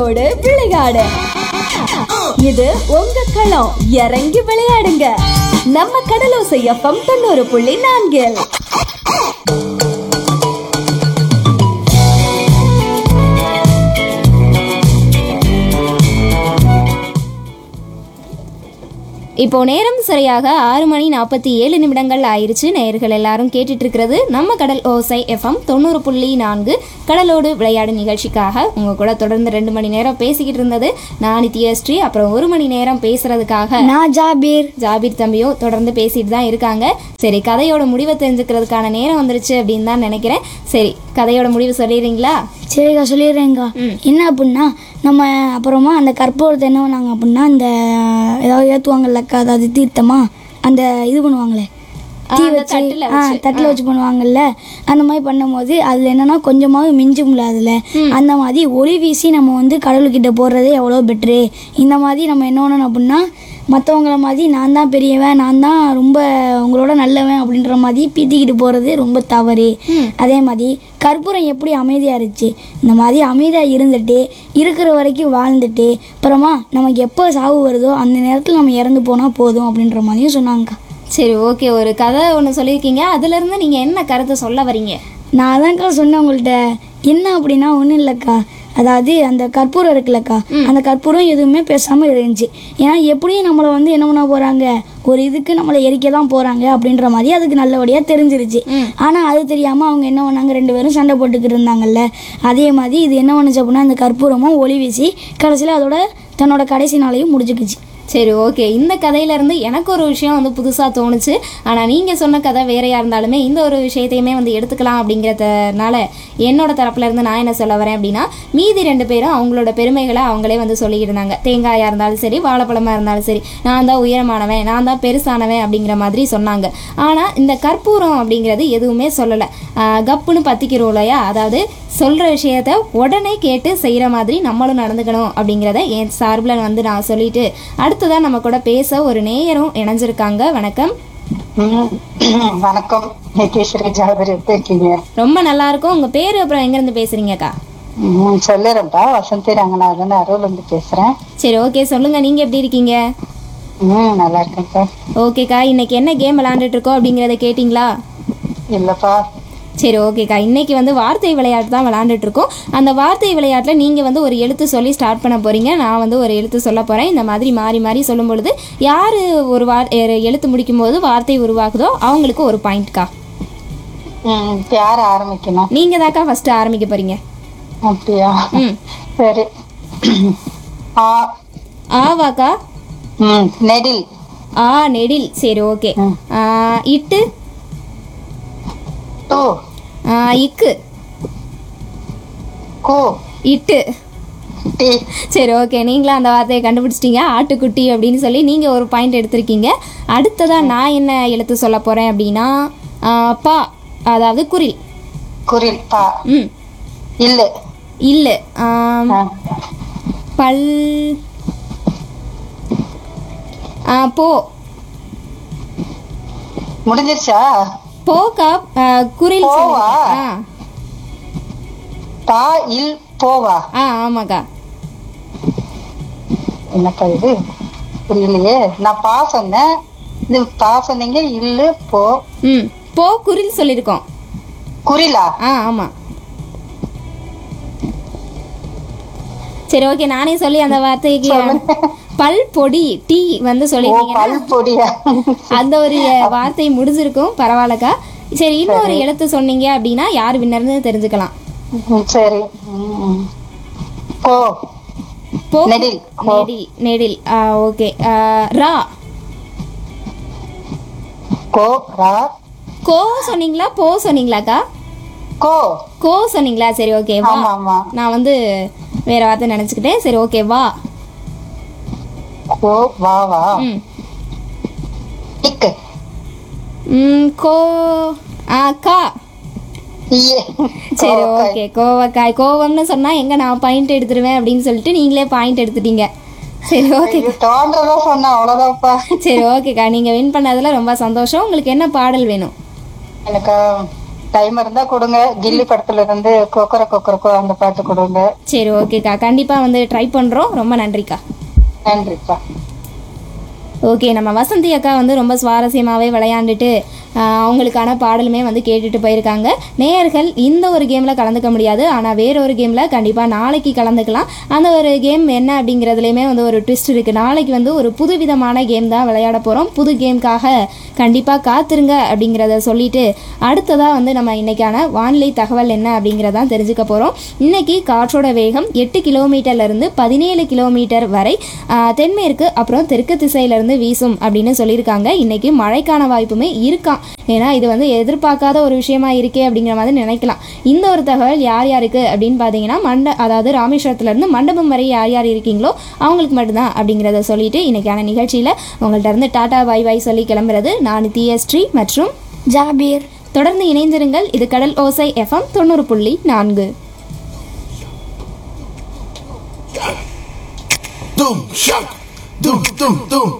கடலோடு விளையாடு இது உங்க களம் இறங்கி விளையாடுங்க நம்ம கடலோசை எஃப்எம் தொண்ணூறு புள்ளி நான்கில் இப்போ நேரம் சரியாக ஆறு மணி நாற்பத்தி ஏழு நிமிடங்கள் ஆயிருச்சு நேயர்கள் எல்லாரும் கேட்டுட்டு இருக்கிறது நம்ம கடல் ஓசை எஃப்எம் தொண்ணூறு புள்ளி நான்கு கடலோடு விளையாடு நிகழ்ச்சிக்காக உங்க கூட தொடர்ந்து ரெண்டு மணி நேரம் பேசிக்கிட்டு இருந்தது நான் நித்யஸ்ரீ அப்புறம் ஒரு மணி நேரம் பேசுறதுக்காக நான் ஜாபீர் ஜாபீர் தம்பியும் தொடர்ந்து பேசிட்டு தான் இருக்காங்க சரி கதையோட முடிவை தெரிஞ்சுக்கிறதுக்கான நேரம் வந்துருச்சு அப்படின்னு தான் நினைக்கிறேன் சரி கதையோட முடிவு சொல்லிடுறீங்களா சரிக்கா சொல்லிடுறேங்க்கா என்ன அப்படின்னா நம்ம அப்புறமா அந்த கற்பூரத்தை என்ன பண்ணாங்க அப்படின்னா இந்த ஏதாவது ஏற்றுவாங்கல்லக்கா அதாவது தீர்த்தமா அந்த இது பண்ணுவாங்களே தீ அந்த வச்சு தட்டுல ஆ தட்டில் வச்சு பண்ணுவாங்கல்ல அந்த மாதிரி பண்ணும்போது அதில் என்னன்னா கொஞ்சமாவது மிஞ்சும்ல அதில் அந்த மாதிரி ஒளி வீசி நம்ம வந்து கடவுள்கிட்ட போடுறது எவ்வளோ பெட்ரு இந்த மாதிரி நம்ம என்ன பண்ணணும் அப்படின்னா மற்றவங்கள மாதிரி நான் தான் பெரியவன் நான் தான் ரொம்ப உங்களோட நல்லவன் அப்படின்ற மாதிரி பீத்திக்கிட்டு போகிறது ரொம்ப தவறு அதே மாதிரி கற்பூரம் எப்படி அமைதியாக இருந்துச்சு இந்த மாதிரி அமைதியாக இருந்துட்டு இருக்கிற வரைக்கும் வாழ்ந்துட்டு அப்புறமா நமக்கு எப்போ சாவு வருதோ அந்த நேரத்தில் நம்ம இறந்து போனால் போதும் அப்படின்ற மாதிரியும் சொன்னாங்கக்கா சரி ஓகே ஒரு கதை ஒன்று சொல்லியிருக்கீங்க அதுல இருந்து நீங்க என்ன கருத்தை சொல்ல வரீங்க நான் அதான்க்கா சொன்னேன் உங்கள்கிட்ட என்ன அப்படின்னா ஒன்றும் இல்லைக்கா அதாவது அந்த கற்பூரம் இருக்குல்லக்கா அந்த கற்பூரம் எதுவுமே பேசாமல் இருந்துச்சு ஏன்னா எப்படியும் நம்மளை வந்து என்ன பண்ண போகிறாங்க ஒரு இதுக்கு நம்மளை எரிக்க தான் போகிறாங்க அப்படின்ற மாதிரி அதுக்கு நல்லபடியாக தெரிஞ்சிருச்சு ஆனால் அது தெரியாமல் அவங்க என்ன பண்ணாங்க ரெண்டு பேரும் சண்டை போட்டுக்கிட்டு இருந்தாங்கல்ல அதே மாதிரி இது என்ன பண்ணுச்சு அப்படின்னா அந்த கற்பூரமும் ஒளி வீசி கடைசியில் அதோட தன்னோட கடைசி நாளையும் முடிச்சுக்குச்சு சரி ஓகே இந்த கதையில இருந்து எனக்கு ஒரு விஷயம் வந்து புதுசாக தோணுச்சு ஆனால் நீங்கள் சொன்ன கதை வேறையா இருந்தாலுமே இந்த ஒரு விஷயத்தையுமே வந்து எடுத்துக்கலாம் அப்படிங்கிறதுனால என்னோட தரப்புல இருந்து நான் என்ன சொல்ல வரேன் அப்படின்னா மீதி ரெண்டு பேரும் அவங்களோட பெருமைகளை அவங்களே வந்து சொல்லிக்கிட்டு இருந்தாங்க தேங்காயாக இருந்தாலும் சரி வாழைப்பழமாக இருந்தாலும் சரி நான் தான் உயரமானவன் நான் தான் பெருசானவன் அப்படிங்கிற மாதிரி சொன்னாங்க ஆனால் இந்த கற்பூரம் அப்படிங்கிறது எதுவுமே சொல்லலை கப்புன்னு பத்திக்கிறோம் இல்லையா அதாவது சொல்கிற விஷயத்த உடனே கேட்டு செய்கிற மாதிரி நம்மளும் நடந்துக்கணும் அப்படிங்கிறத என் சார்பில் வந்து நான் சொல்லிட்டு அடுத்ததான் நம்ம கூட பேச ஒரு நேயரும் இணைஞ்சிருக்காங்க வணக்கம் ம், வணக்கம் நித்யஸ்ரீ ஜாபர் எப்படி இருக்கீங்க ரொம்ப நல்லா இருக்கும் உங்கள் பேர் அப்புறம் எங்கேருந்து பேசுகிறீங்கக்கா ம், சொல்லிடுறேன்ப்பா வசந்தி ரங்கநாதன் அருள் இருந்து பேசுறேன் சரி ஓகே சொல்லுங்கள் நீங்கள் எப்படி இருக்கீங்க ம் நல்லா இருக்கேன்ப்பா ஓகேக்கா இன்னைக்கு என்ன கேம் விளாண்டுட்டு இருக்கோம் அப்படிங்கிறத கேட்டிங்களா இல்லப்பா சரி ஓகேக்கா இன்னைக்கு வந்து வார்த்தை விளையாட்டு தான் விளையாண்டுட்டு இருக்கோம் அந்த வார்த்தை விளையாட்டில் நீங்கள் வந்து ஒரு எழுத்து சொல்லி ஸ்டார்ட் பண்ண போறீங்க நான் வந்து ஒரு எழுத்து சொல்ல போகிறேன் இந்த மாதிரி மாறி மாறி சொல்லும் பொழுது யார் ஒரு வார் எ- எழுத்து முடிக்கும் போது வார்த்தை உருவாக்குதோ அவங்களுக்கு ஒரு பாயிண்ட்க்கா ம் இப்ப யார் ஆரம்பிக்கணும் நீங்கள் தாக்கா ஃபஸ்ட்டு ஆரம்பிக்க போறீங்க அப்படியா ம் சரி ஆ ஆவாக்கா ம் நெடில் ஆ நெடில் சரி ஓகே ம். இட்டு டூ ஆ, இக்கு கு இட்டு டி சரி ஓகே நீங்களும் அந்த வார்த்தையை கண்டுபிடிச்சிட்டீங்க ஆட்டுக்குட்டி அப்படின்னு சொல்லி நீங்கள் ஒரு பாயிண்ட் எடுத்திருக்கீங்க அடுத்ததாக நான் என்ன எழுத்து சொல்ல போகிறேன் அப்படின்னா ஆ, பா அதாவது குரில் குரில் பா ம் இல்லு இல்லை ஆம், ஆ, பல் ஆ, போ முடிஞ்சிருச்சா போக்கா ஆ, குரில் போவா? சொல்லிருக்கேன். ஆ பா இல் போவா ஆ ஆமாக்கா என்னப்பா இது புரியலையே நான் பா சொன்னேன் இது பா சொன்னீங்க இல்லு போ ம் போ குரில் சொல்லியிருக்கோம் குரிலா ஆ ஆமாம் சரி ஓகே நானே சொல்லி அந்த வார்த்தைக்கு பல் பொடி டீ வந்து ஓ சொல்லியிருக்கீங்கன்னா பல் பொடியா அந்த ஒரு வார்த்தை முடிஞ்சிருக்கும் பரவாயில்லக்கா சரி இன்னொரு எழுத்து சொன்னீங்க அப்படின்னா யார் வின்னர்னு தெரிஞ்சுக்கலாம் ம், சரி ம். கோ போ நெடில். கோ. நெடில் நெடில் ஆ ஓகே ஆ, ரா கோ ரா கோ சொன்னீங்களா போ சொன்னீங்களாக்கா கோ கோ சொன்னீங்களா சரி ஓகே வா ஆமா ஆமா நான் வந்து வேற வார்த்தை நினச்சிக்கிட்டேன் சரி ஓகே வா கோ வா வா ம் டிக்கு ம், கோ ஆ கா இயே சரி ஓகே கோவக்காய் கோவம்னு சொன்னா எங்க நான் பாயிண்ட் எடுத்துருவேன் அப்படின்னு சொல்லிட்டு நீங்களே பாயிண்ட் எடுத்துட்டீங்க சரி ஓகே இது தோன்றதா சொன்ன அவ்வளவுதான்ப்பா சரி ஓகேக்கா நீங்க வின் பண்ணதுல ரொம்ப சந்தோஷம் உங்களுக்கு என்ன பாடல் வேணும் எனக்கு டைம் இருந்தா கொடுங்க கில்லி படத்துல இருந்து கொக்கர கொக்கரக்கோ அந்த பாட்டு கொடுங்க சரி ஓகேக்கா கண்டிப்பாக வந்து ட்ரை பண்ணுறோம் ரொம்ப நன்றிக்கா நன்றிப்பா ஓகே நம்ம வசந்தி அக்கா வந்து ரொம்ப சுவாரஸ்யமாகவே விளையாண்டுட்டு ஆஹ், அவங்களுக்கான பாடலுமே வந்து கேட்டுட்டு போயிருக்காங்க நேயர்கள் இந்த ஒரு கேமில் கலந்துக்க முடியாது ஆனால் வேற ஒரு கேமில் கண்டிப்பாக நாளைக்கு கலந்துக்கலாம் அந்த ஒரு கேம் என்ன அப்படிங்கிறதுலையுமே வந்து ஒரு ட்விஸ்ட் இருக்குது நாளைக்கு வந்து ஒரு புதுவிதமான கேம் தான் விளையாட போகிறோம் புது கேம்க்காக கண்டிப்பாக காத்திருங்க அப்படிங்கிறத சொல்லிட்டு அடுத்ததாக வந்து நம்ம இன்னைக்கான வானிலை தகவல் என்ன அப்படிங்கிறதான் தெரிஞ்சுக்க போகிறோம் இன்னைக்கு காற்றோட வேகம் எட்டு கிலோமீட்டர்லேருந்து பதினேழு கிலோமீட்டர் வரை ஆஹ், தென்மேற்கு அப்புறம் தெற்கு திசையிலேருந்து வீசும் அப்படின்னு சொல்லியிருக்காங்க இன்னைக்கு மழைக்கான வாய்ப்புமே இருக்காம் ஏன்னா இது வந்து எதிர்பார்க்காத ஒரு விஷயமா இருக்கே அப்படிங்கிற மாதிரி நினைக்கலாம் இந்த ஒரு தகவல் யார் யாருக்கு அப்படின்னு பார்த்தீங்கன்னா மண்ட அதாவது ராமேஸ்வரத்துலேருந்து மண்டபம் வரை யார் யார் இருக்கீங்களோ அவங்களுக்கு மட்டும்தான் அப்படிங்கிறத சொல்லிட்டு இன்னைக்கான நிகழ்ச்சியில் உங்கள்கிட்ட இருந்து டாடா பாய் பாய் சொல்லி கிளம்புறது நான் தியஸ்ரீ மற்றும் ஜாபீர் தொடர்ந்து இணைந்திருங்கள் இது கடல் ஓசை எஃப்எம் தொண்ணூறு புள்ளி நான்கு Doom shock. Doom doom doom.